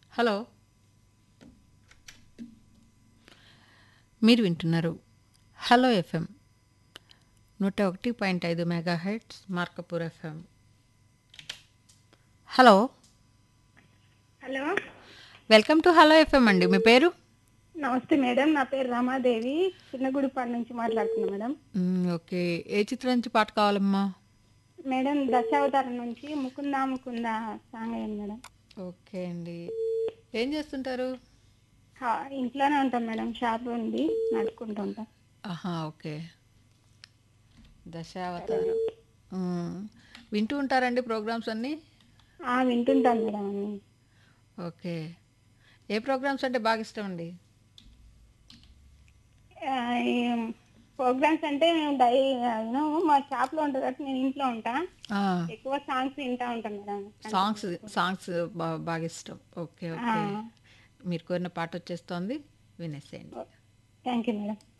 Hello మీరు వింటున్నారు hello FM నూట ఒకటి పాయింట్ ఐదు megahertz Markapur FM hello hello welcome to hello FM అండి మీ పేరు నమస్తే మేడం నా పేరు రమాదేవి చిన్నగుడిపాడు నుంచి మాట్లాడుతున్నా మేడం మ్, ఓకే ఏ చిత్రం నుంచి పాట కావాలమ్మా మేడం దశావతారం నుంచి ముకుందా ముకుందా సాంగ్ అయ్యింది మేడం ఓకే అండి ఏం చేస్తుంటారు హా, ఇంట్లోనే ఉంటాం మేడం షాప్ ఉంది నడుపుకుంటూ ఉంటాం ఆహా ఓకే దశావతారం మ్, వింటూ ఉంటారండి ప్రోగ్రామ్స్ అన్నీ ఆ, వింటుంటాం మేడం అన్ని ఓకే ఏ ప్రోగ్రామ్స్ అంటే బాగా ఇష్టం అండి ఆ, ఈ ప్రోగ్రామ్స్ అంటే మేము డై యూనో మా షాప్ లో ఉంటుంది కాబట్టి నేను ఇంట్లో ఉంటా ఆ, ఎక్కువ సాంగ్స్ వింటా ఉంటాం మేడం సాంగ్స్ సాంగ్స్ బా- బాగా ఇష్టం ఓకే ఓకే ఆ. మీరు కోరిన పాట వచ్చేస్తోంది వినేసేయండి థ్యాంక్ యూ మేడం